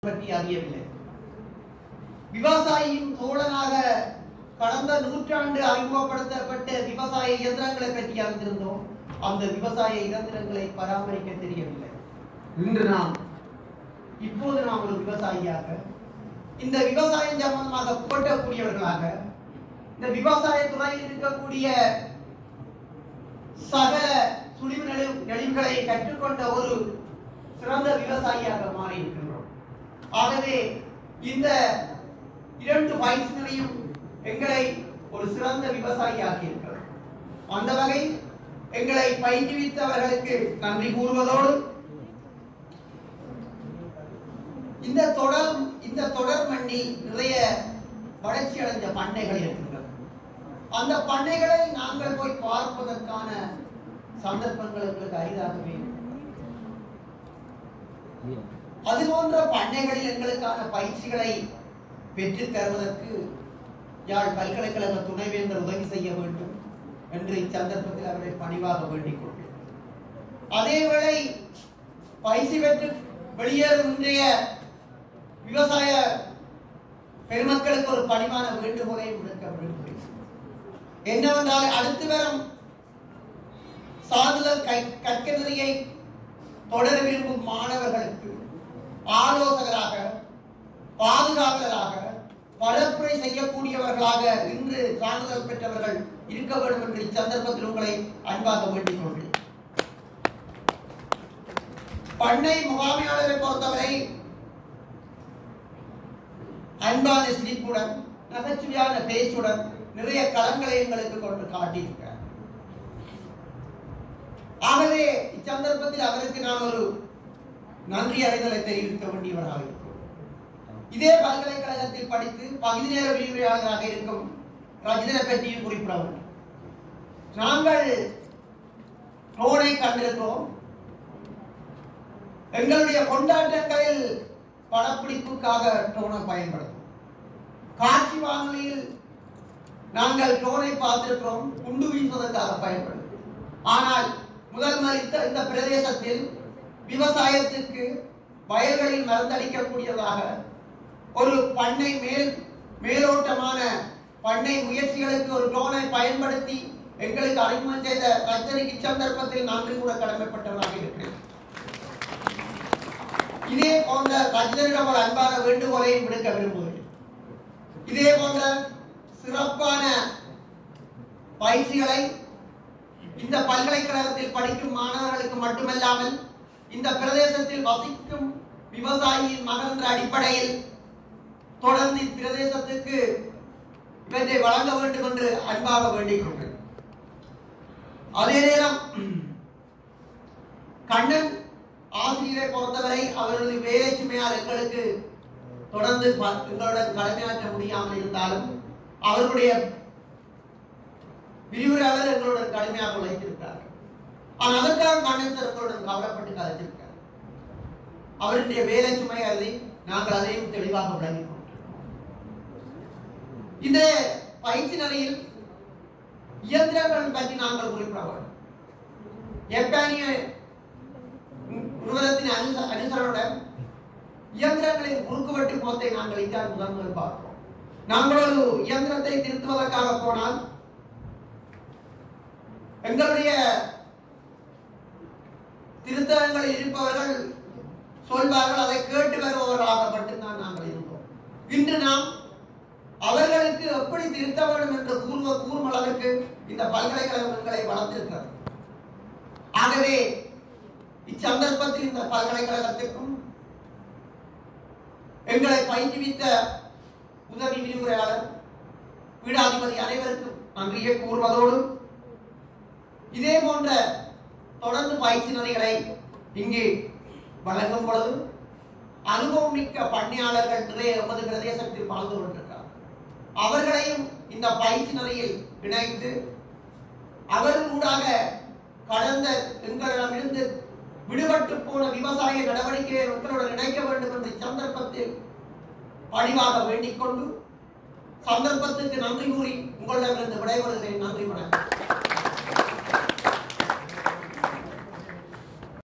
பற்றி அறியவில்லை விவசாயியின் தோழனாக கடந்த நூற்றாண்டு அறிமுகப்படுத்தப்பட்ட விவசாய இயந்திரங்களை பற்றி அறிந்திருந்தோம் அந்த விவசாய இயந்திரங்களை பராமரிக்க தெரியவில்லை இன்று நாம் இப்போது நாம் ஒரு விவசாயியாக இந்த விவசாயம் சம்பந்தமாக புகட்டக்கூடியவர்களாக இந்த விவசாய துறையில் இருக்கக்கூடிய சகல சுழிவு நெளிவு நெளிவுகளை கற்றுக்கொண்ட ஒரு சிறந்த விவசாயியாக மாறி இருக்கின்றோம் ஆகவே இந்த இரண்டு வயசுகளையும் எங்களை ஒரு சிறந்த விவசாயியாக்கி இருக்கிறது அந்த வகை எங்களை பயிற்றுவித்தவர்களுக்கு நன்றி கூறுவதோடு இந்த தொடர் இந்த தொடர் மண்டி நிறைய வளர்ச்சி அடைந்த பண்ணைகள் இருக்கின்றன அந்த பண்ணைகளை நாங்கள் போய் பார்ப்பதற்கான சந்தர்ப்பங்கள் எங்களுக்கு அரிதாகவே அது போன்ற பண்ணைகளில் எங்களுக்கான பயிற்சிகளை பெற்றுத் தருவதற்கு யாழ் பல்கலைக்கழக துணைவேந்தர் உதவி செய்ய வேண்டும் என்று இச்சந்தர்ப்பத்தில் அவரை பணிவாக வேண்டிக் கொண்டேன் அதேவேளை பயிற்சி பெற்று வெளியேறும் இன்றைய விவசாய பெருமக்களுக்கு ஒரு பணிவான வேண்டுகோளை விடுக்க விரும்புகிறேன் என்னவென்றால் அடுத்து வரும் சான்றிதழ் கற்- கற்க நெறியை தொடர விரும்பும் மாணவர்களுக்கு ஆலோசகராக பாதுகாவலராக பரப்புரை செய்யக்கூடியவர்களாக இன்று சான்றிதழ் பெற்றவர்கள் இருக்க வேண்டும் என்று இச்சந்தர்ப்பத்தில் உங்களை அன்பாக வேண்டிக் கொள்கிறேன் பண்ணை முகாமையாளரை பொறுத்தவரை அன்பான சிரிப்புடன் நகைச்சுவையான பேச்சுடன் நிறைய களங்களை எங்களுக்கு கொண்டு காட்டியிருக்கிறார் ஆகவே இச்சந்தர்ப்பத்தில் அவருக்கு நான் ஒரு நன்றி அறிதலை தெரிவிக்க வேண்டியவராக இருக்கிறோம் இதே பல்கலைக்கழகத்தில் படித்து பகுதி நேர விரிவுரையாளராக இருக்கும் ரஜிதனை பற்றியும் குறிப்பிட வேண்டும் நாங்கள் ட்ரோனை கண்டிருக்கிறோம் எங்களுடைய கொண்டாட்டங்களில் படப்பிடிப்புக்காக ட்ரோனை பயன்படுத்தும் காட்சி வானொலியில் நாங்கள் ட்ரோனை பார்த்திருக்கிறோம் குண்டு வீசுவதற்காக பயன்படுத்தும் ஆனால் முதல் மறித்த இந்த பிரதேசத்தில் விவசாயத்திற்கு வயல்களில் மருந்தளிக்கக்கூடியதாக ஒரு பண்ணை மேல் மேலோட்டமான பண்ணை முயற்சிகளுக்கு ஒரு ட்ரோனை பயன்படுத்தி எங்களுக்கு அறிமுகம் செய்த ரச்சனைக்கு சந்தர்ப்பத்தில் நன்றி கூட கடமைப்பட்டவராக இருக்கிறேன் இதே போன்ற ரஜினியிடம் ஒரு அன்பான வேண்டுகோளையும் விடுக்க விரும்புகிறேன் இதே போன்ற சிறப்பான பயிற்சிகளை இந்த பல்கலைக்கழகத்தில் படிக்கும் மாணவர்களுக்கு மட்டுமல்லாமல் இந்த பிரதேசத்தில் வசிக்கும் விவசாயியின் மகன் என்ற அடிப்படையில் தொடர்ந்து இப்பிரதேசத்துக்கு இவற்றை வழங்க வேண்டும் என்று அன்பாக வேண்டிக் கொள்கிறேன் அதே நேரம் கண்ணன் ஆசிரியரை பொறுத்தவரை அவரது வேலை சுமையால் எங்களுக்கு தொடர்ந்து ப- எங்களுடன் கடமையாற்ற முடியாமல் இருந்தாலும் அவர்களுடைய விரிவுரையாளர் எங்களுடன் கடுமையாக உழைத்திருக்கிறார் ஆனால் அதற்காக கண்ணன் சார் எங்களுடன் கவலைப்பட்டு கதைத்திருக்கிறார் அவருடைய வேலை சுமை அதை நாங்கள் அதையும் தெளிவாக விளங்கிக் கொண்டோம் இந்த பயிற்சி நிலையில் இயந்திரங்கள் பற்றி நாங்கள் குறிப்பிட வேண்டும் ஜப்பானிய நிறுவனத்தின் அனுச- அனுசரணுடன் இயந்திரங்களின் குறுக்குவெட்டு போத்தை நாங்கள் இந்தியா முதல் முதல் பார்க்கிறோம் நாங்கள் ஒரு இயந்திரத்தை திருத்துவதற்காக போனால் எங்களுடைய திருத்தகங்களில் இருப்பவர்கள் சொல்வார்கள் அதை கேட்டு வருபவர்களாக மட்டும்தான் நாங்கள் இருந்தோம் இன்று நாம் அவர்களுக்கு எப்படி திருத்த வேண்டும் என்று கூறுவ கூறும் அளவிற்கு இந்த பல்கலைக்கழகம் எங்களை வளர்த்திருக்கிறது ஆகவே இச்சந்தர்ப்பத்தில் இந்த பல்கலைக்கழகத்திற்கும் எங்களை பயிற்றுவித்த உதவி விரிவுரையாளர் பீடாதிபதி அனைவருக்கும் நன்றியை கூறுவதோடு இதே போன்ற தொடர்ந்து பயிற்சி நெறிகளை இங்கு வழங்கும் பொழுது அனுபவம் மிக்க பணியாளர்கள் நிறைய எமது பிரதேசத்தில் வாழ்ந்து கொண்டிருக்கிறார் அவர்களையும் இந்த பயிற்சி நிலையில் இணைத்து அவர்களூடாக கடந்த எங்களிடமிருந்து விடுபட்டு போன விவசாய நடவடிக்கையை மக்களுடன் இணைக்க வேண்டும் என்ற சந்தர்ப்பத்தில் பணிவாக வேண்டிக் கொண்டு சந்தர்ப்பத்துக்கு நன்றி கூறி உங்களிடமிருந்து விடைபெறுகிறேன் நன்றி வணக்கம்